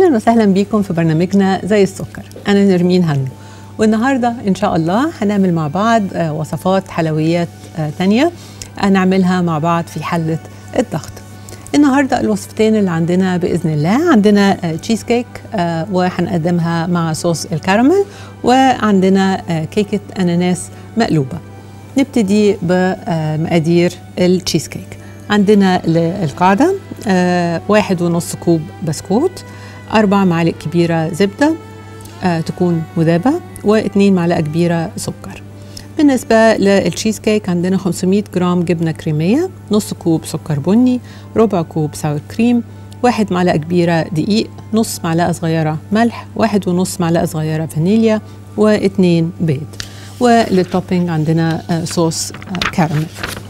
اهلا وسهلا بيكم في برنامجنا زي السكر انا نرمين هنو والنهارده ان شاء الله هنعمل مع بعض آه، وصفات حلويات آه، تانية هنعملها مع بعض في حله الضغط النهارده الوصفتين اللي عندنا باذن الله عندنا آه، تشيز كيك آه، وهنقدمها مع صوص الكراميل وعندنا آه، كيكه اناناس مقلوبه نبتدي بمقادير التشيز كيك عندنا ل- القاعدة آه، واحد ونص كوب بسكوت أربع معالق كبيرة زبدة آه، تكون مذابة واثنين معلقة كبيرة سكر بالنسبة للتشيز كيك عندنا 500 جرام جبنة كريمية نص كوب سكر بني ربع كوب ساور كريم واحد معلقة كبيرة دقيق نص معلقة صغيرة ملح واحد ونص معلقة صغيرة فانيليا واثنين بيض وللتوبينج عندنا آه، صوص آه، كراميل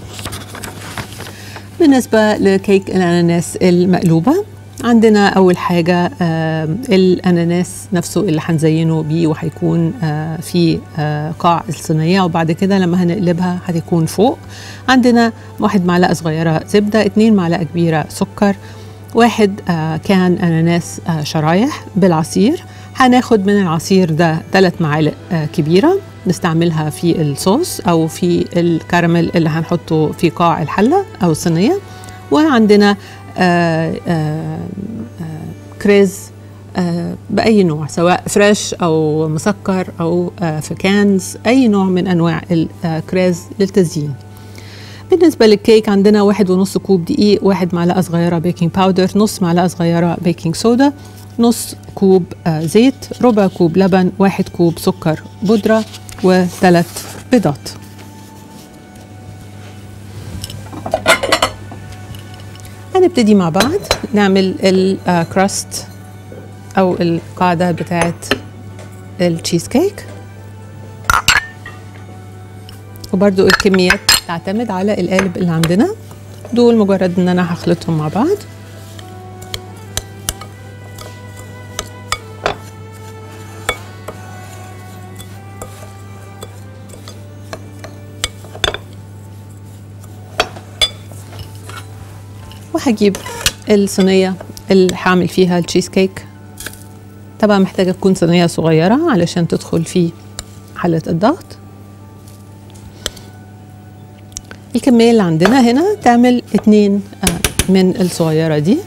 بالنسبة لكيك الأناناس المقلوبة عندنا أول حاجة آه الأناناس نفسه اللي هنزينه بيه وهيكون آه في آه قاع الصينية وبعد كده لما هنقلبها هتكون فوق عندنا واحد معلقة صغيرة زبدة اتنين معلقة كبيرة سكر واحد آه كان أناناس آه شرايح بالعصير هناخد من العصير ده ثلاث معالق آه كبيرة نستعملها في الصوص أو في الكراميل اللي هنحطه في قاع الحلة أو الصينية وعندنا آه آه آه كريز آه بأي نوع سواء فريش أو مسكر أو آه في كانز أي نوع من أنواع الكريز للتزيين بالنسبة للكيك عندنا واحد ونص كوب دقيق واحد معلقة صغيرة بيكنج باودر نص معلقة صغيرة بيكنج صودا نص كوب آه زيت ربع كوب لبن واحد كوب سكر بودرة وثلاث بيضات هنبتدي مع بعض نعمل الكراست أو القاعدة بتاعت التشيز كيك وبرضو الكميات تعتمد على القالب اللي عندنا دول مجرد ان انا هخلطهم مع بعض وهجيب الصينية اللي هعمل فيها التشيز كيك طبعا محتاجة تكون صينية صغيرة علشان تدخل في حلة الضغط الكمية اللي عندنا هنا تعمل اتنين آه، من الصغيرة دي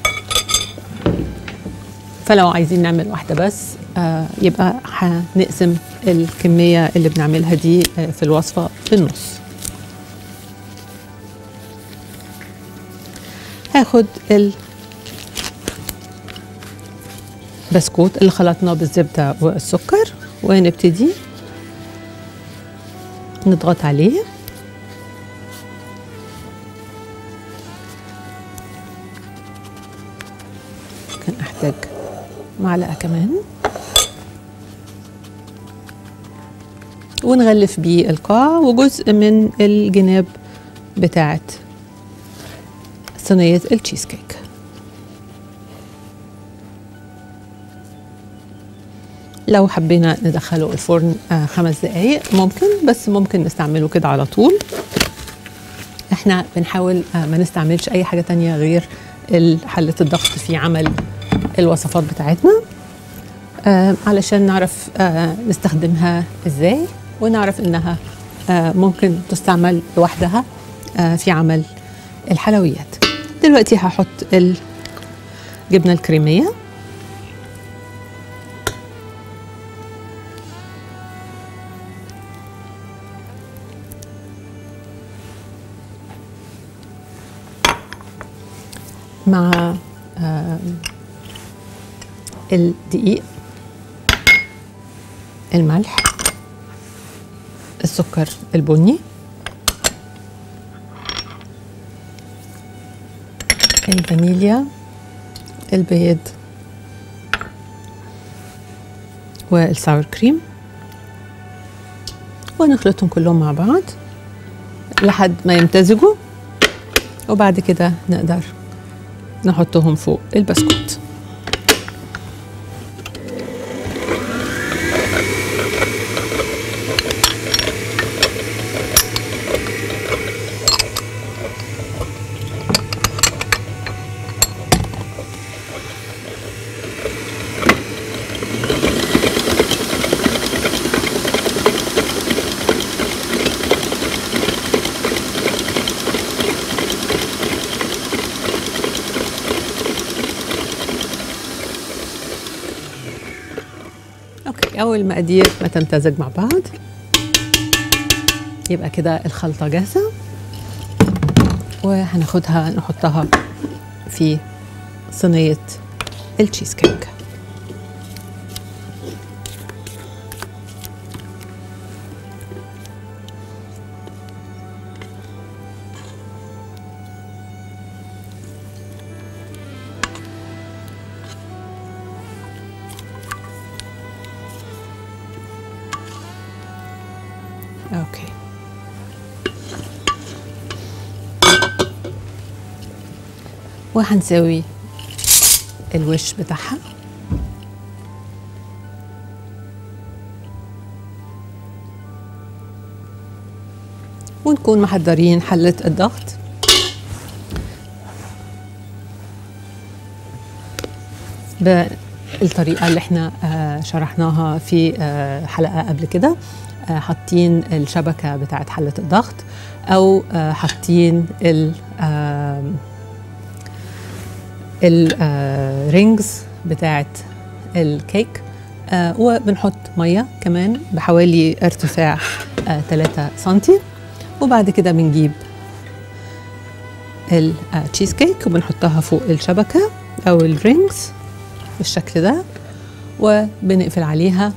فلو عايزين نعمل واحدة بس آه، يبقى هنقسم الكمية اللي بنعملها دي آه، في الوصفة بالنص هاخد البسكوت اللي خلطناه بالزبدة والسكر ونبتدي نضغط عليه ممكن احتاج معلقة كمان ونغلف بيه القاع وجزء من الجناب بتاعت صينية التشيز كيك لو حبينا ندخله الفرن آه خمس دقايق ممكن بس ممكن نستعمله كده على طول احنا بنحاول آه ما نستعملش اي حاجة تانية غير حلة الضغط في عمل الوصفات بتاعتنا آه علشان نعرف آه نستخدمها ازاي ونعرف انها آه ممكن تستعمل لوحدها آه في عمل الحلويات دلوقتي هحط الجبنة الكريمية مع آه الدقيق الملح السكر البني الفانيليا البيض والساور كريم ونخلطهم كلهم مع بعض لحد ما يمتزجوا وبعد كده نقدر نحطهم فوق البسكوت اوكي اول المقادير ما تمتزج مع بعض يبقى كده الخلطه جاهزه وهناخدها نحطها في صينيه التشيز كيك اوكي وهنسوي الوش بتاعها ونكون محضرين حلة الضغط بالطريقة اللي احنا آه، شرحناها في آه، حلقة قبل كده آه، حاطين الشبكة بتاعت حلة الضغط أو آه، حاطين ال آم، الرينجز بتاعت الكيك آه، وبنحط ميه كمان بحوالي ارتفاع آه، 3 سنتي وبعد كده بنجيب التشيز كيك وبنحطها فوق الشبكه او الرينجز بالشكل ده وبنقفل عليها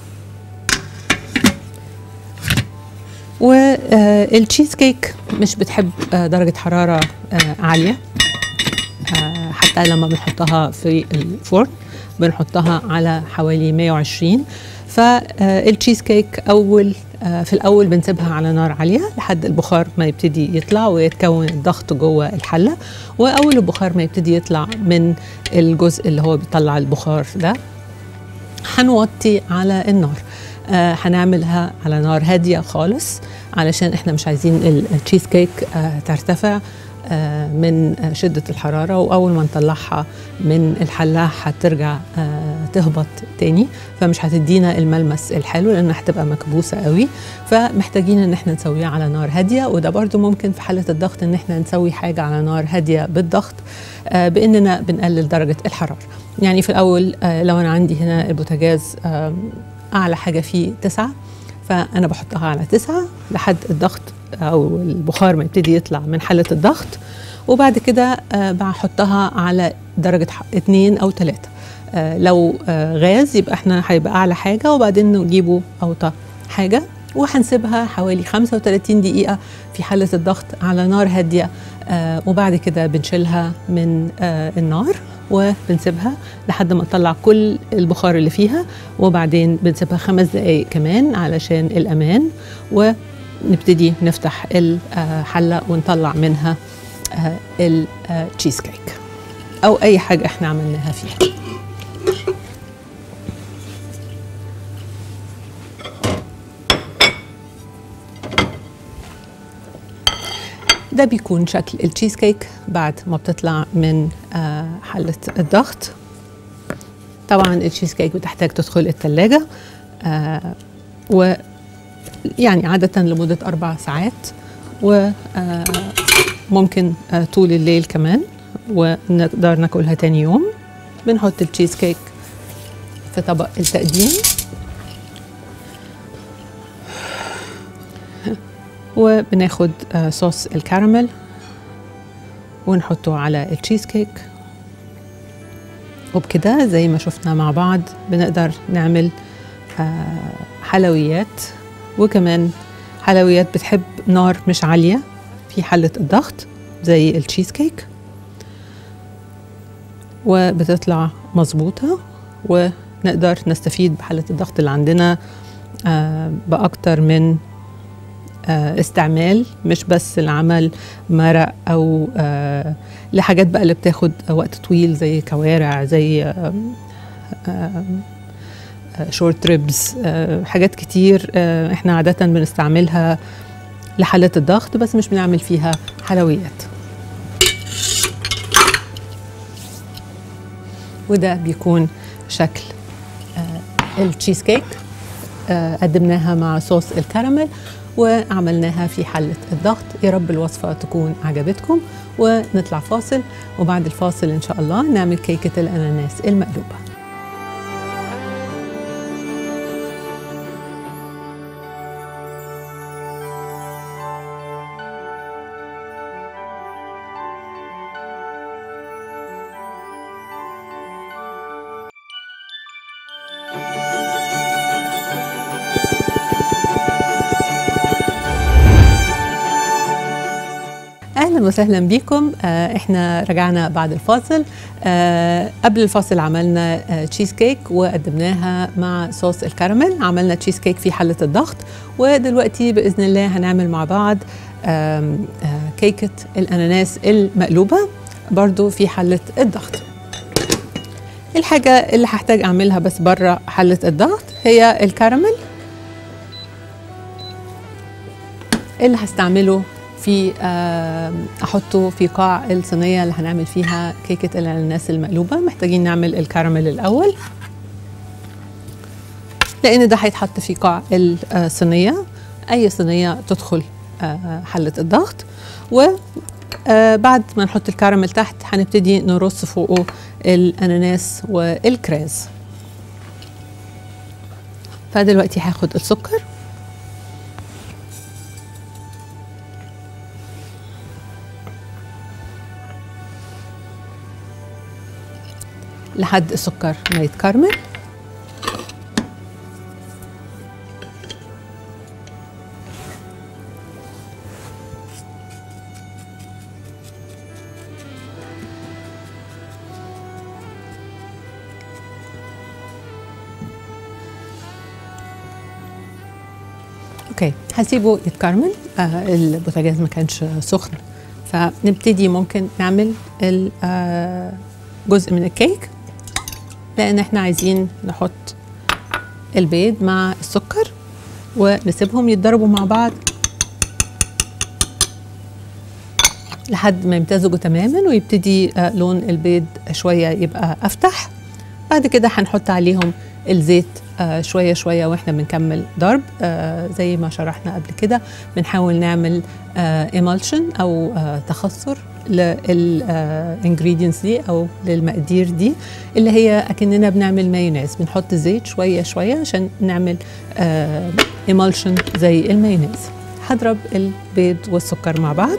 والتشيز كيك مش بتحب آه، درجه حراره آه، عاليه آه، حتى لما بنحطها في الفرن بنحطها على حوالي 120 فالتشيز كيك اول آه، في الاول بنسيبها على نار عاليه لحد البخار ما يبتدي يطلع ويتكون الضغط جوه الحله واول البخار ما يبتدي يطلع من الجزء اللي هو بيطلع البخار ده هنوطي على النار آه هنعملها على نار هاديه خالص علشان احنا مش عايزين ال- التشيز كيك آه ترتفع آه من آه شده الحراره واول ما نطلعها من الحله هترجع آه تهبط تاني فمش هتدينا الملمس الحلو لانها هتبقى مكبوسه قوي فمحتاجين ان احنا نسويها على نار هاديه وده برضو ممكن في حاله الضغط ان احنا نسوي حاجه على نار هاديه بالضغط آه باننا بنقلل درجه الحراره يعني في الاول آه لو انا عندي هنا البوتاجاز آه اعلى حاجه فيه تسعة فانا بحطها على تسعة لحد الضغط او البخار ما يبتدي يطلع من حاله الضغط وبعد كده آه بحطها على درجه ح- اتنين او تلاتة آه لو آه غاز يبقى احنا هيبقى اعلى حاجه وبعدين نجيبه اوطى حاجه وهنسيبها حوالي 35 دقيقه في حاله الضغط على نار هاديه آه وبعد كده بنشيلها من آه النار وبنسيبها لحد ما نطلع كل البخار اللي فيها وبعدين بنسيبها خمس دقايق كمان علشان الأمان ونبتدي نفتح الحلة ونطلع منها آه، التشيز كيك أو أي حاجة احنا عملناها فيها ده بيكون شكل التشيز كيك بعد ما بتطلع من آه، حلة الضغط طبعا التشيز كيك بتحتاج تدخل التلاجة آه، و يعني عادة لمدة أربع ساعات وممكن طول الليل كمان ونقدر ناكلها تاني يوم بنحط التشيز كيك في طبق التقديم وبناخد آه، صوص الكراميل ونحطه على التشيز كيك وبكده زي ما شفنا مع بعض بنقدر نعمل آه، حلويات وكمان حلويات بتحب نار مش عالية في حلة الضغط زي التشيز كيك وبتطلع مظبوطة ونقدر نستفيد بحلة الضغط اللي عندنا آه، بأكتر من آه، استعمال مش بس العمل مرق او آه، لحاجات بقى اللي بتاخد وقت طويل زي كوارع زي شورت ريبز حاجات كتير آه، احنا عادة بنستعملها لحالة الضغط بس مش بنعمل فيها حلويات وده بيكون شكل آه، التشيز كيك آه، قدمناها مع صوص الكراميل وعملناها في حلة الضغط يا رب الوصفة تكون عجبتكم ونطلع فاصل وبعد الفاصل إن شاء الله نعمل كيكة الأناناس المقلوبة اهلا وسهلا بيكم آه احنا رجعنا بعد الفاصل آه قبل الفاصل عملنا آه تشيز كيك وقدمناها مع صوص الكراميل عملنا تشيز كيك في حله الضغط ودلوقتي باذن الله هنعمل مع بعض آه كيكه الاناناس المقلوبه برضو في حله الضغط الحاجه اللي هحتاج اعملها بس بره حله الضغط هي الكراميل اللي هستعمله في احطه في قاع الصينيه اللي هنعمل فيها كيكه الاناناس المقلوبه محتاجين نعمل الكراميل الاول لان ده هيتحط في قاع الصينيه اي صينيه تدخل حله الضغط و بعد ما نحط الكراميل تحت هنبتدي نرص فوقه الاناناس والكريز فدلوقتي هاخد السكر لحد السكر ما يتكرمل اوكي هسيبه يتكرمل آه البوتاجاز ما كانش سخن فنبتدي ممكن نعمل آه جزء من الكيك لان احنا عايزين نحط البيض مع السكر ونسيبهم يتضربوا مع بعض لحد ما يمتزجوا تماما ويبتدي لون البيض شويه يبقى افتح بعد كده هنحط عليهم الزيت شويه شويه واحنا بنكمل ضرب زي ما شرحنا قبل كده بنحاول نعمل ايمالشن او تخثر للانجريدينتس دي او للمقادير دي اللي هي اكننا بنعمل مايونيز بنحط زيت شويه شويه عشان نعمل ايمالشن زي المايونيز هضرب البيض والسكر مع بعض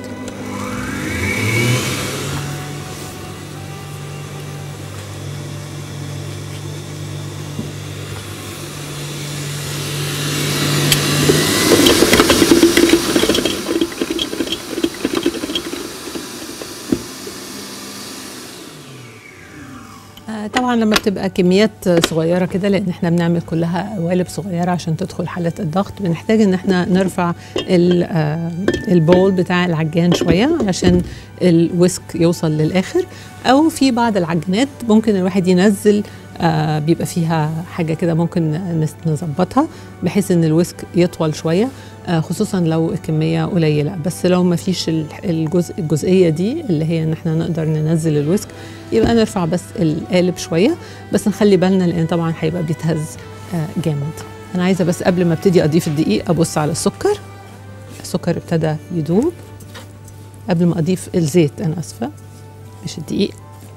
طبعا لما بتبقى كميات صغيره كده لان احنا بنعمل كلها قوالب صغيره عشان تدخل حاله الضغط بنحتاج ان احنا نرفع البول بتاع العجان شويه علشان الويسك يوصل للاخر او في بعض العجينات ممكن الواحد ينزل آه بيبقى فيها حاجة كده ممكن نظبطها بحيث ان الويسك يطول شوية آه خصوصا لو الكمية قليلة بس لو ما فيش الجزء الجزئية دي اللي هي ان احنا نقدر ننزل الويسك يبقى نرفع بس القالب شوية بس نخلي بالنا لان طبعا هيبقى بيتهز آه جامد انا عايزة بس قبل ما ابتدي اضيف الدقيق ابص على السكر السكر ابتدى يدوب قبل ما اضيف الزيت انا اسفة مش الدقيق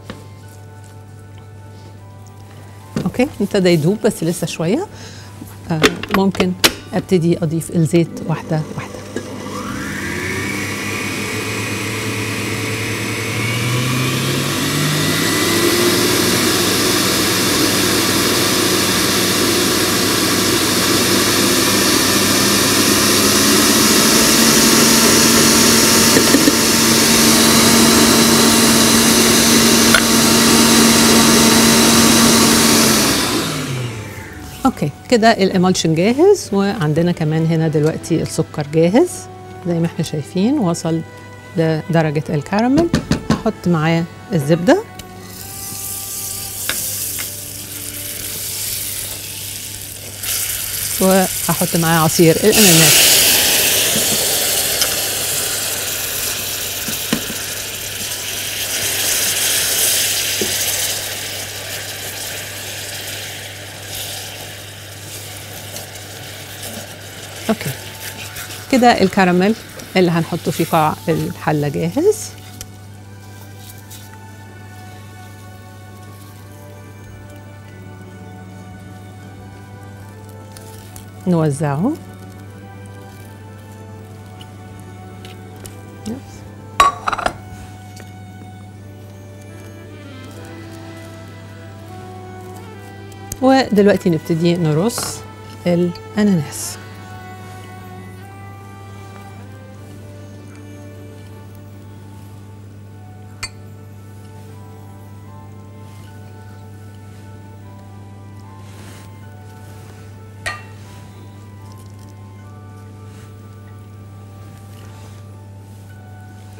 اوكي ابتدى يدوب بس لسه شويه آه ممكن ابتدي اضيف الزيت واحده واحده اوكي كده الامالشن جاهز وعندنا كمان هنا دلوقتي السكر جاهز زي ما احنا شايفين وصل لدرجة الكراميل هحط معاه الزبدة وهحط معاه عصير الاناناس اوكي كده الكراميل اللي هنحطه في قاع الحلة جاهز نوزعه ودلوقتي نبتدي نرص الأناناس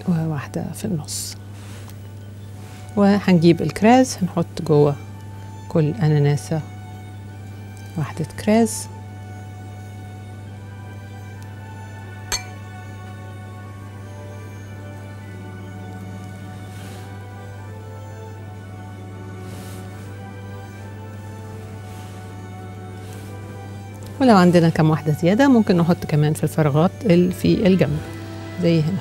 وواحدة في النص وهنجيب الكراز هنحط جوه كل أناناسة واحدة كراز ولو عندنا كم واحدة زيادة ممكن نحط كمان في الفراغات اللي في الجنب زي هنا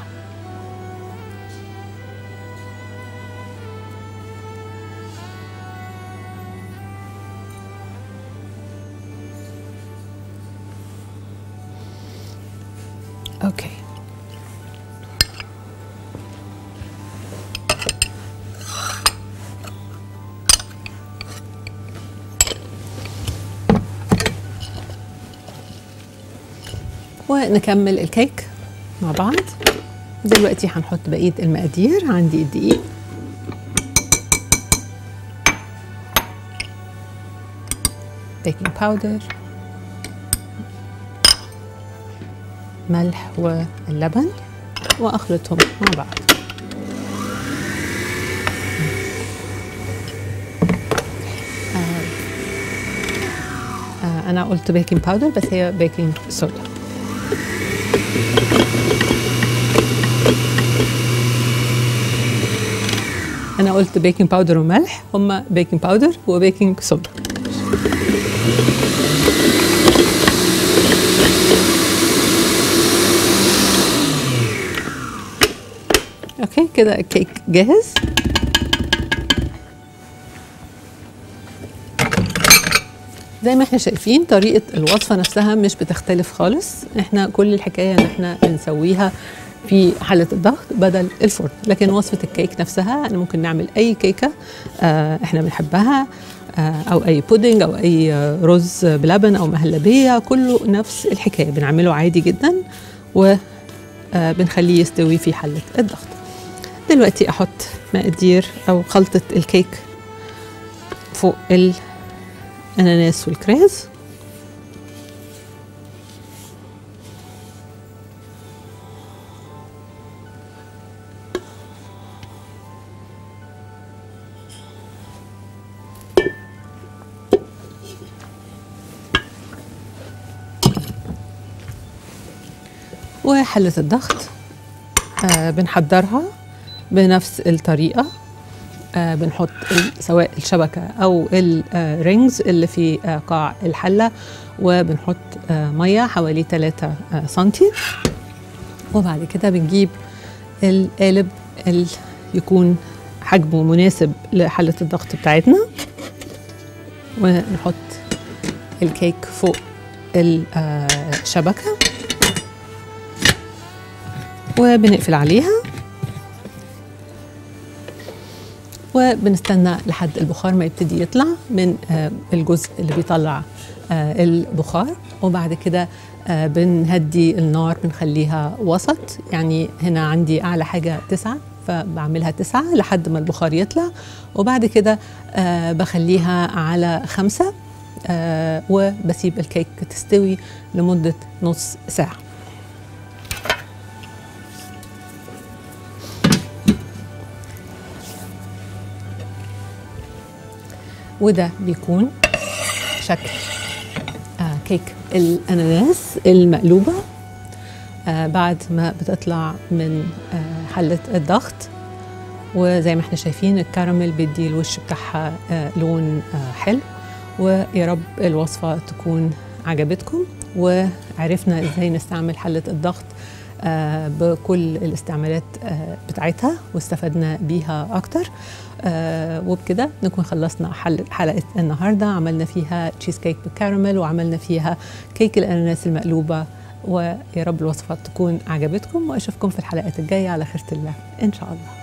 اوكي ونكمل الكيك مع بعض دلوقتي هنحط بقية المقادير عندي الدقيق بيكنج باودر ملح واللبن واخلطهم مع بعض آه آه انا قلت بيكنج باودر بس هي بيكنج صودا انا قلت بيكنج باودر وملح هما بيكنج باودر وبيكنج صودا اوكي كده الكيك جاهز زي ما احنا شايفين طريقة الوصفة نفسها مش بتختلف خالص احنا كل الحكاية ان احنا بنسويها في حلة الضغط بدل الفرن لكن وصفة الكيك نفسها انا ممكن نعمل اي كيكة اه احنا بنحبها اه او اي بودنج او اي رز بلبن او مهلبية كله نفس الحكاية بنعمله عادي جدا وبنخليه يستوي في حلة الضغط دلوقتي احط مقادير او خلطة الكيك فوق الاناناس والكريز وحلة الضغط آه بنحضرها بنفس الطريقة آه بنحط سواء الشبكة أو الرينجز اللي في آه قاع الحلة وبنحط آه مية حوالي 3 آه سنتي وبعد كده بنجيب القالب اللي يكون حجمه مناسب لحلة الضغط بتاعتنا ونحط الكيك فوق الشبكة وبنقفل عليها وبنستنى لحد البخار ما يبتدي يطلع من الجزء اللي بيطلع البخار وبعد كده بنهدي النار بنخليها وسط يعني هنا عندي أعلى حاجة تسعة فبعملها تسعة لحد ما البخار يطلع وبعد كده بخليها على خمسة وبسيب الكيك تستوي لمدة نص ساعة وده بيكون شكل آه كيك الاناناس المقلوبه آه بعد ما بتطلع من آه حله الضغط وزي ما احنا شايفين الكراميل بيدي الوش بتاعها آه لون آه حلو ويا رب الوصفه تكون عجبتكم وعرفنا ازاي نستعمل حله الضغط آه بكل الاستعمالات آه بتاعتها واستفدنا بيها اكتر آه وبكده نكون خلصنا حلقه النهارده عملنا فيها تشيز كيك بالكراميل وعملنا فيها كيك الاناناس المقلوبه ويا رب الوصفات تكون عجبتكم واشوفكم في الحلقات الجايه على خيره الله ان شاء الله